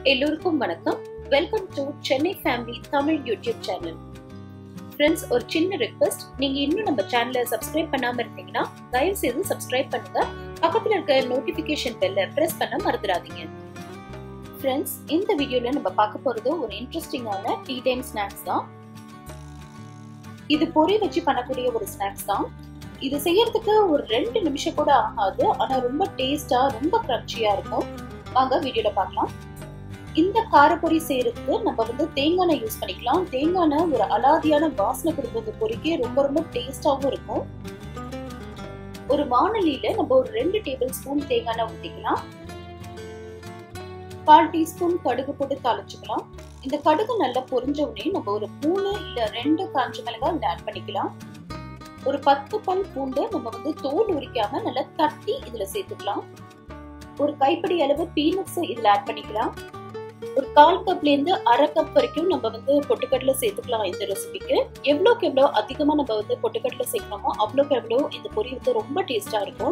எல்லோருக்கும் வணக்கம் welcome to Chennai family Tamil YouTube channel friends ஒரு சின்ன ரெக்வெஸ்ட் நீங்க இன்னும் நம்ம சேனலை சப்ஸ்கிரைப் பண்ணாம இருந்தீங்கன்னா தயவு செய்து சப்ஸ்கிரைப் பண்ணுங்க பக்கத்துல இருக்க நோட்டிபிகேஷன் பெல்ல பிரஸ் பண்ண மறந்துடாதீங்க ஃப்ரெண்ட்ஸ் இந்த வீடியோல நம்ம பார்க்க போறது ஒரு இன்ட்ரெஸ்டிங்கான டீ டைம் ஸ்நாக்ஸ் தான் இது பொரி வச்சு பண்ணக்கூடிய ஒரு ஸ்நாக்ஸ் தான் இது செய்யறதுக்கு ஒரு ரெண்டு நிமிஷம் கூட ஆகாது ஆனா ரொம்ப டேஸ்டா ரொம்ப கிரன்ச்சியா இருக்கும் வாங்க வீடியோல பார்க்கலாம் இந்த காரப்பொரி செய்யறதுக்கு நம்ம வந்து தேங்காய் எண்ணெய் யூஸ் பண்ணிக்கலாம் தேங்காய் எண்ணெய் ஒரு அலாதியான வாசனை கொடுக்கும் இந்த பொரிக்கு ரொம்ப ரொம்ப டேஸ்டாவும் இருக்கும் ஒரு வானொலியில நம்ம ஒரு ரெண்டு டேபிள் ஸ்பூன் தேங்காய் எண்ணெய் ஊற்றிக்கலாம் கால் டீஸ்பூன் கடுகு போட்டு தாளிச்சுக்கலாம் இந்த கடுகு நல்லா பொரிஞ்ச உடனே நம்ம ஒரு மூணு இல்ல ரெண்டு காஞ்ச மிளகாய் இதுல ஆட் பண்ணிக்கலாம் ஒரு பத்து பல் பூண்டு நம்ம வந்து தோல் உரிக்காம நல்லா தட்டி இதுல சேர்த்துக்கலாம் ஒரு கைப்பிடி அளவு பீனட்ஸ் இதுல ஆட் பண்ணிக்கலாம் ஒரு கால் கப்ல இருந்து அரை கப் வரைக்கும் நம்ம வந்து பொட்டுக்கடலை சேர்த்துக்கலாம் இந்த ரெசிபிக்கு எவ்வளோக்கு எவ்வளோ அதிகமா நம்ம வந்து பொட்டுக்கடலை சேர்க்கணுமோ அவ்வளோக்கு எவ்வளோ இந்த பொரி வந்து ரொம்ப டேஸ்டா இருக்கும்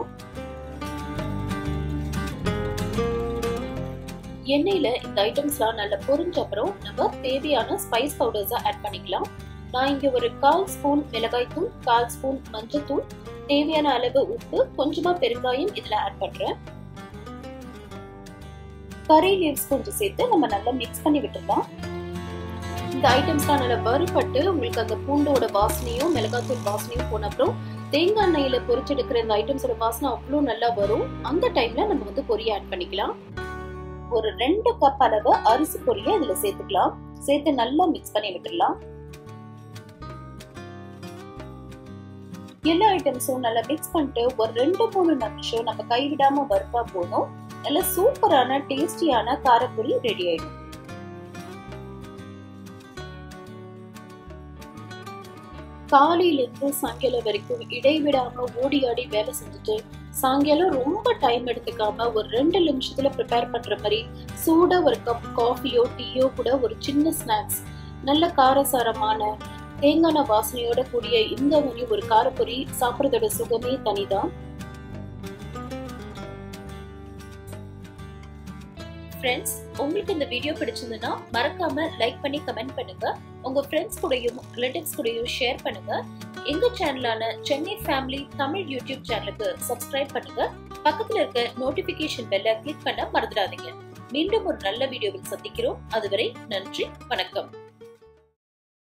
எண்ணெயில இந்த ஐட்டம்ஸ்லாம் நல்லா பொரிஞ்ச அப்புறம் நம்ம தேவையான ஸ்பைஸ் பவுடர்ஸை ஆட் பண்ணிக்கலாம் நான் இங்க ஒரு கால் ஸ்பூன் மிளகாய் தூள் கால் ஸ்பூன் மஞ்சள் தேவையான அளவு உப்பு கொஞ்சமா பெருங்காயம் இதுல ஆட் பண்றேன் கறி லீவ்ஸ் கொஞ்சம் சேர்த்து நம்ம நல்லா மிக்ஸ் பண்ணி விட்டுடலாம் இந்த ஐட்டம்ஸ்லாம் நல்லா வறுபட்டு உங்களுக்கு அந்த பூண்டோட வாசனையும் மிளகாத்தூள் வாசனையும் போன அப்புறம் தேங்காய் எண்ணெயில பொரிச்செடுக்கிற இந்த ஐட்டம்ஸோட வாசனை அவ்வளோ நல்லா வரும் அந்த டைம்ல நம்ம வந்து பொரிய ஆட் பண்ணிக்கலாம் ஒரு ரெண்டு கப் அளவு அரிசி பொரிய இதுல சேர்த்துக்கலாம் சேர்த்து நல்லா மிக்ஸ் பண்ணி விட்டுடலாம் எல்லா ஐட்டம்ஸும் நல்லா மிக்ஸ் பண்ணிட்டு ஒரு ரெண்டு மூணு நிமிஷம் நம்ம கைவிடாம வறுத்தா போதும் நல்ல சூப்பரான டேஸ்டியான காரப்பொரி ரெடி ஆயிடும் காலையில இருந்து சாயங்காலம் வரைக்கும் இடைவிடாம ஓடி ஆடி வேலை செஞ்சுட்டு சாயங்காலம் ரொம்ப டைம் எடுத்துக்காம ஒரு ரெண்டு நிமிஷத்துல ப்ரிப்பேர் பண்ற மாதிரி சூட ஒரு கப் காஃபியோ டீயோ கூட ஒரு சின்ன ஸ்நாக்ஸ் நல்ல காரசாரமான தேங்காய் வாசனையோட கூடிய இந்த மணி ஒரு காரப்பொரி சாப்பிட்றதோட சுகமே தனிதான் ஃப்ரெண்ட்ஸ் உங்களுக்கு இந்த வீடியோ பிடிச்சிருந்ததுன்னா மறக்காம லைக் பண்ணி கமெண்ட் பண்ணுங்க உங்க ஃப்ரெண்ட்ஸ் கூடயும் ரிலேட்டிவ்ஸ் கூடயும் ஷேர் பண்ணுங்க எங்க சேனலான சென்னை ஃபேமிலி தமிழ் யூடியூப் சேனலுக்கு சப்ஸ்கிரைப் பண்ணுங்க பக்கத்துல இருக்க நோட்டிபிகேஷன் பெல்ல கிளிக் பண்ண மறந்துடாதீங்க மீண்டும் ஒரு நல்ல வீடியோவில் சந்திக்கிறோம் அதுவரை நன்றி வணக்கம்